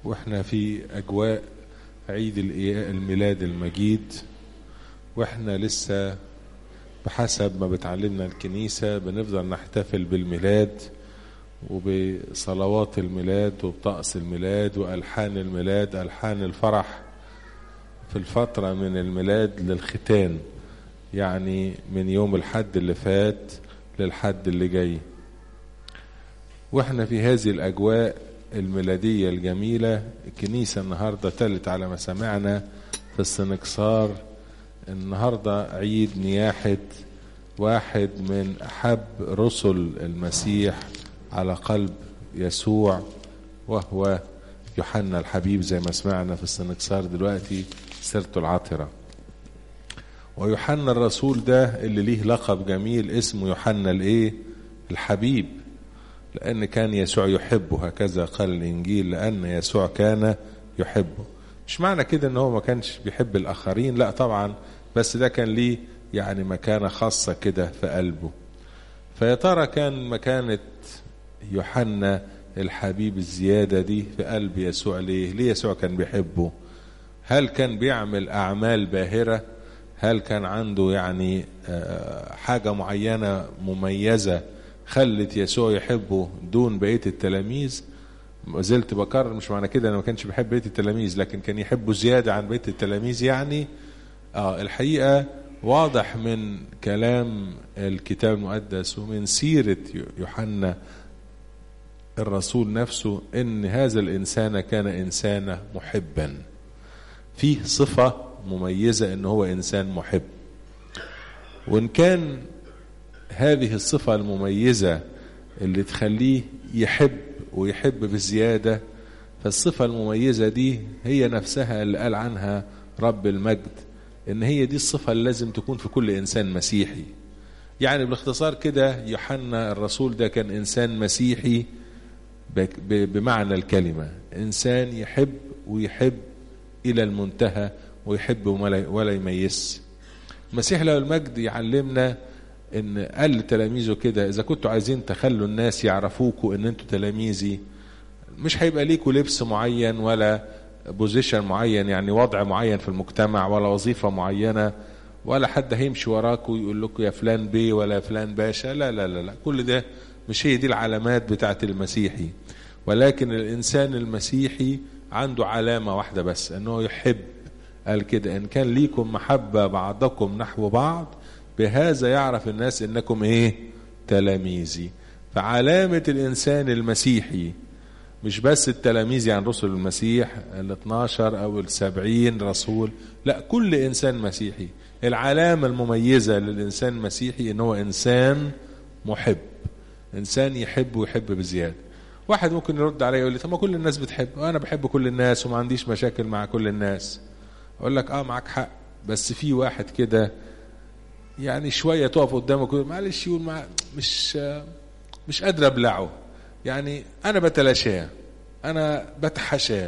واحنا في اجواء عيد الميلاد المجيد واحنا لسه بحسب ما بتعلمنا الكنيسة بنفضل نحتفل بالميلاد وبصلوات الميلاد وبطقس الميلاد وألحان الميلاد ألحان الفرح في الفترة من الميلاد للختان يعني من يوم الحد اللي فات للحد اللي جاي واحنا في هذه الأجواء الميلادية الجميلة الكنيسة النهاردة تلت على ما سمعنا في السنكسار النهاردة عيد نياحة واحد من أحب رسل المسيح على قلب يسوع وهو يوحنا الحبيب زي ما سمعنا في السنكسار دلوقتي سيرته العطرة ويوحنا الرسول ده اللي ليه لقب جميل اسمه يوحنا الايه الحبيب لأن كان يسوع يحبه هكذا قال الإنجيل لأن يسوع كان يحبه مش معنى كده ان هو ما كانش بيحب الآخرين لا طبعا بس ده كان ليه يعني مكانة خاصة كده في قلبه فيا ترى كان مكانة يوحنا الحبيب الزيادة دي في قلب يسوع ليه ليه يسوع كان بيحبه هل كان بيعمل أعمال باهرة هل كان عنده يعني حاجة معينة مميزة خلت يسوع يحبه دون بقية التلاميذ زلت بكرر مش معنى كده انه ما كانش بيحب بقية التلاميذ لكن كان يحبه زيادة عن بقية التلاميذ يعني اه الحقيقة واضح من كلام الكتاب المقدس ومن سيرة يوحنا الرسول نفسه ان هذا الانسان كان انسانا محبا فيه صفة مميزة ان هو انسان محب وان كان هذه الصفة المميزة اللي تخليه يحب ويحب بزيادة فالصفة المميزة دي هي نفسها اللي قال عنها رب المجد ان هي دي الصفة اللي لازم تكون في كل انسان مسيحي يعني باختصار كده يوحنا الرسول ده كان انسان مسيحي بمعنى الكلمة انسان يحب ويحب الى المنتهى ويحب ولا يميز المسيح له المجد يعلمنا ان قال لتلاميذه كده اذا كنتوا عايزين تخلوا الناس يعرفوكوا ان انتوا تلاميذي مش هيبقى ليكوا لبس معين ولا بوزيشن معين يعني وضع معين في المجتمع ولا وظيفة معينة ولا حد هيمشي وراكوا ويقول لكم يا فلان بيه ولا فلان باشا لا لا لا لا كل ده مش هي دي العلامات بتاعت المسيحي ولكن الإنسان المسيحي عنده علامة واحدة بس أنه يحب قال كده إن كان ليكم محبة بعضكم نحو بعض بهذا يعرف الناس انكم ايه تلاميذي فعلامة الانسان المسيحي مش بس التلاميذ يعني رسل المسيح ال 12 او ال 70 رسول لا كل انسان مسيحي العلامة المميزة للانسان المسيحي ان هو انسان محب انسان يحب ويحب بزيادة واحد ممكن يرد عليا يقول لي طب ما كل الناس بتحب وانا بحب كل الناس وما عنديش مشاكل مع كل الناس اقول لك اه معاك حق بس في واحد كده يعني شويه تقف قدامك معلش يقول مع مش مش قادر ابلعه يعني انا بتلاشاه انا بتحشاه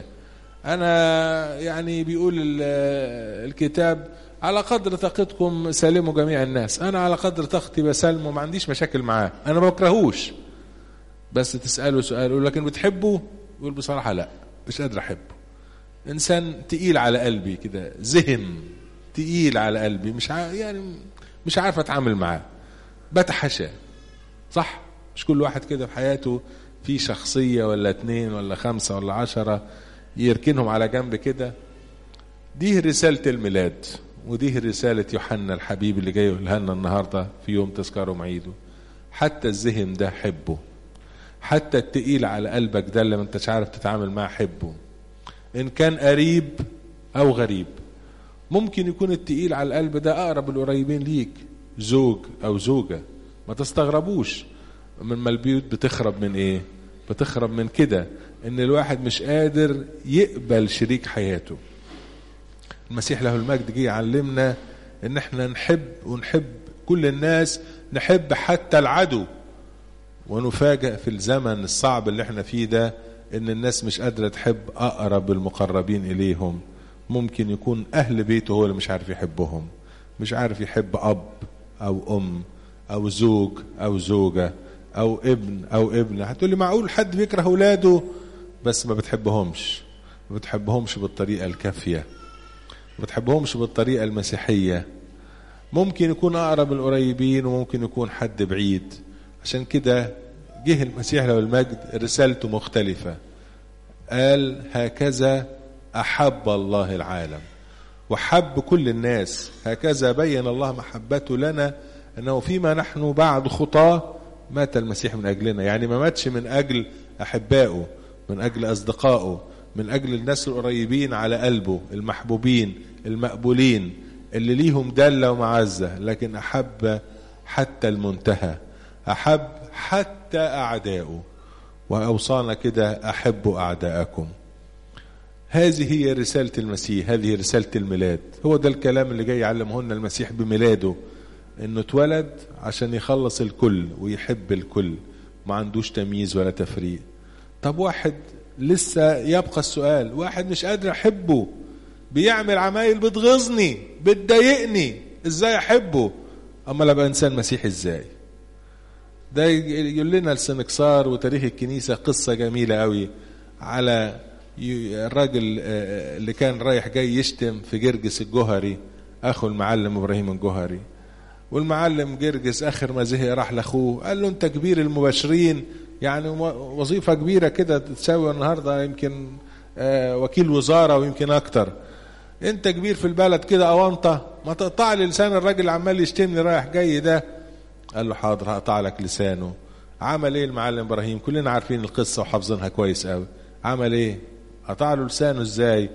انا يعني بيقول الكتاب على قدر طاقتكم سالموا جميع الناس انا على قدر طاقتي بسلمه ما عنديش مشاكل معاه انا ما بكرهوش بس تساله سؤال يقول لكن بتحبه يقول بصراحه لا مش قادر احبه انسان تقيل على قلبي كده ذهن تقيل على قلبي مش يعني مش عارف اتعامل معاه بتحشى صح مش كل واحد كده في حياته في شخصية ولا اتنين ولا خمسة ولا عشرة يركنهم على جنب كده دي رسالة الميلاد ودي رسالة يوحنا الحبيب اللي جاي يقولها لنا النهاردة في يوم تذكرهم عيده حتى الذهن ده حبه حتى التقيل على قلبك ده اللي ما انتش عارف تتعامل معاه حبه ان كان قريب او غريب ممكن يكون التقيل على القلب ده اقرب القريبين ليك زوج او زوجة ما تستغربوش من ما البيوت بتخرب من ايه بتخرب من كده ان الواحد مش قادر يقبل شريك حياته المسيح له المجد جه يعلمنا ان احنا نحب ونحب كل الناس نحب حتى العدو ونفاجأ في الزمن الصعب اللي احنا فيه ده ان الناس مش قادرة تحب اقرب المقربين اليهم ممكن يكون اهل بيته هو اللي مش عارف يحبهم مش عارف يحب اب او ام او زوج او زوجة او ابن او ابنة هتقول لي معقول حد بيكره اولاده بس ما بتحبهمش ما بتحبهمش بالطريقة الكافية ما بتحبهمش بالطريقة المسيحية ممكن يكون أقرب القريبين وممكن يكون حد بعيد عشان كده جه المسيح له المجد رسالته مختلفة قال هكذا أحب الله العالم وحب كل الناس هكذا بين الله محبته لنا أنه فيما نحن بعد خطاه مات المسيح من أجلنا يعني ما ماتش من أجل أحبائه من أجل أصدقائه من أجل الناس القريبين على قلبه المحبوبين المقبولين اللي ليهم دلة ومعزة لكن أحب حتى المنتهى أحب حتى أعدائه وأوصانا كده أحبوا أعداءكم هذه هي رسالة المسيح هذه رسالة الميلاد هو ده الكلام اللي جاي يعلمه لنا المسيح بميلاده انه اتولد عشان يخلص الكل ويحب الكل ما عندوش تمييز ولا تفريق طب واحد لسه يبقى السؤال واحد مش قادر احبه بيعمل عمايل بتغيظني بتضايقني ازاي احبه اما ابقى انسان مسيحي ازاي ده يقول لنا السنكسار وتاريخ الكنيسة قصة جميلة قوي على الراجل اللي كان رايح جاي يشتم في جرجس الجهري اخو المعلم ابراهيم الجهري والمعلم جرجس اخر ما زهق راح لاخوه قال له انت كبير المباشرين يعني وظيفه كبيره كده تساوي النهارده يمكن وكيل وزاره ويمكن اكتر انت كبير في البلد كده اونطه ما تقطع لي لسان الراجل اللي عمال يشتمني رايح جاي ده قال له حاضر هقطع لك لسانه عمل ايه المعلم ابراهيم كلنا عارفين القصه وحافظينها كويس قوي عمل ايه قطع له لسانه ازاي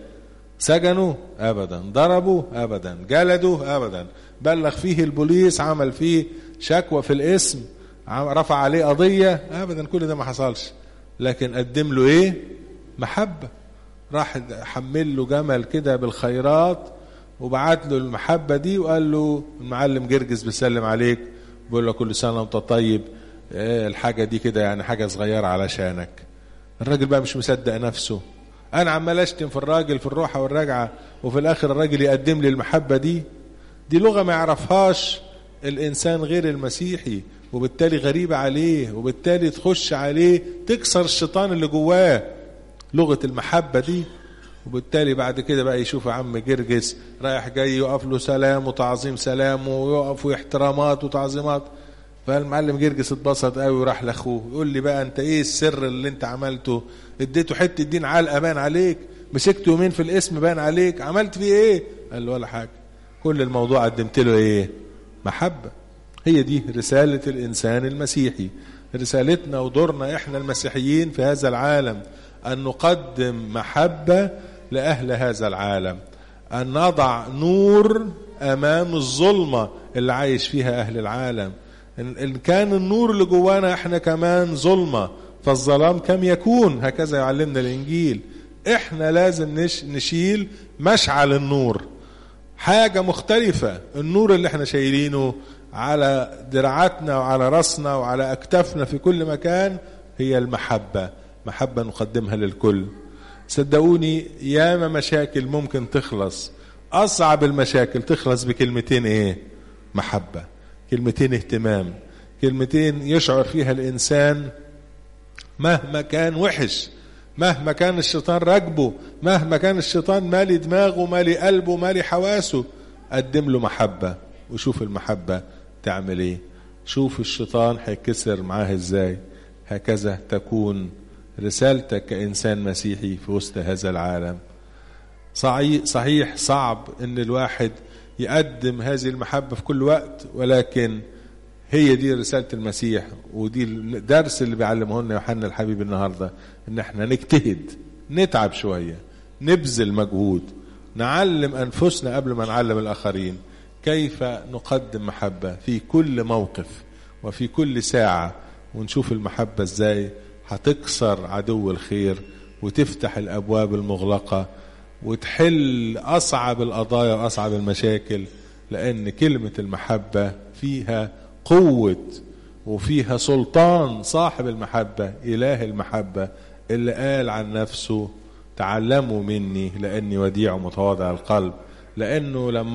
سجنوا ابدا ضربوا ابدا جلدوا ابدا بلغ فيه البوليس عمل فيه شكوى في الاسم رفع عليه قضيه ابدا كل ده ما حصلش لكن قدم له ايه محبه راح حمل له جمل كده بالخيرات وبعت له المحبه دي وقال له المعلم جرجس بيسلم عليك بيقول له كل سنه وانت طيب إيه الحاجه دي كده يعني حاجه صغيره علشانك الراجل بقى مش مصدق نفسه انا عمال اشتم في الراجل في الروحه والرجعه وفي الاخر الراجل يقدم لي المحبه دي دي لغه ما يعرفهاش الانسان غير المسيحي وبالتالي غريبه عليه وبالتالي تخش عليه تكسر الشيطان اللي جواه لغه المحبه دي وبالتالي بعد كده بقى يشوف عم جرجس رايح جاي يقف له سلام وتعظيم سلام ويقف واحترامات وتعظيمات فالمعلم جرجس اتبسط قوي وراح لاخوه يقول لي بقى انت ايه السر اللي انت عملته اديته حته دين علقه بان عليك مسكته يومين في الاسم بان عليك عملت فيه ايه قال له ولا حاجه كل الموضوع قدمت له ايه محبه هي دي رساله الانسان المسيحي رسالتنا ودورنا احنا المسيحيين في هذا العالم ان نقدم محبه لاهل هذا العالم ان نضع نور امام الظلمه اللي عايش فيها اهل العالم ان كان النور اللي جوانا احنا كمان ظلمه فالظلام كم يكون هكذا يعلمنا الانجيل احنا لازم نش نشيل مشعل النور حاجة مختلفة النور اللي احنا شايلينه على دراعاتنا وعلى راسنا وعلى اكتافنا في كل مكان هي المحبة محبة نقدمها للكل صدقوني ياما مشاكل ممكن تخلص اصعب المشاكل تخلص بكلمتين ايه محبة كلمتين اهتمام كلمتين يشعر فيها الانسان مهما كان وحش مهما كان الشيطان راكبه مهما كان الشيطان مالي دماغه مالي قلبه مالي حواسه قدم له محبة وشوف المحبة تعمل ايه شوف الشيطان هيكسر معاه ازاي هكذا تكون رسالتك كإنسان مسيحي في وسط هذا العالم صحيح صعب ان الواحد يقدم هذه المحبة في كل وقت ولكن هي دي رسالة المسيح ودي الدرس اللي بيعلمه لنا يوحنا الحبيب النهارده ان احنا نجتهد نتعب شوية نبذل مجهود نعلم انفسنا قبل ما نعلم الاخرين كيف نقدم محبة في كل موقف وفي كل ساعة ونشوف المحبة ازاي هتكسر عدو الخير وتفتح الابواب المغلقة وتحل اصعب القضايا واصعب المشاكل لان كلمة المحبة فيها قوة وفيها سلطان صاحب المحبة إله المحبة اللي قال عن نفسه تعلموا مني لأني وديع متواضع القلب لأنه لما